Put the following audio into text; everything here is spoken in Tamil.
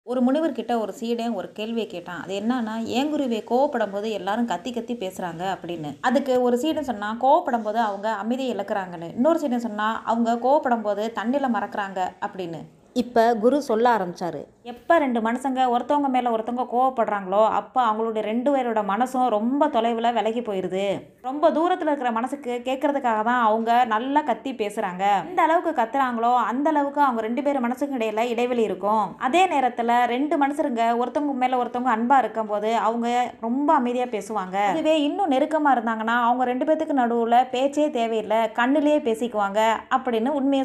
ஒரு முனிவர்கிட்ட ஒரு சீடன் ஒரு கேள்வியை கேட்டான் அது என்னன்னா ஏன் குருவே கோவப்படும் போது எல்லாரும் கத்தி கத்தி பேசுறாங்க அப்படின்னு அதுக்கு ஒரு சீடன் சொன்னா கோவப்படும் போது அவங்க அமைதியை இழக்கிறாங்கன்னு இன்னொரு சீடன் சொன்னா அவங்க கோவப்படும் போது தண்ணியில் மறக்கிறாங்க அப்படின்னு இப்போ குரு சொல்ல ஆரம்பிச்சாரு எப்போ ரெண்டு மனுஷங்க ஒருத்தவங்க மேலே ஒருத்தவங்க கோவப்படுறாங்களோ அப்போ அவங்களுடைய ரெண்டு பேரோட மனசும் ரொம்ப தொலைவில் விலகி போயிடுது ரொம்ப தூரத்தில் இருக்கிற மனசுக்கு கேட்கறதுக்காக தான் அவங்க நல்லா கத்தி பேசுகிறாங்க எந்த அளவுக்கு கத்துறாங்களோ அந்த அளவுக்கு அவங்க ரெண்டு பேர் மனசுக்கு இடையில இடைவெளி இருக்கும் அதே நேரத்தில் ரெண்டு மனுஷருங்க ஒருத்தவங்க மேலே ஒருத்தவங்க அன்பாக இருக்கும்போது அவங்க ரொம்ப அமைதியாக பேசுவாங்க இதுவே இன்னும் நெருக்கமாக இருந்தாங்கன்னா அவங்க ரெண்டு பேத்துக்கு நடுவில் பேச்சே தேவையில்லை கண்ணிலேயே பேசிக்குவாங்க அப்படின்னு உண்மையை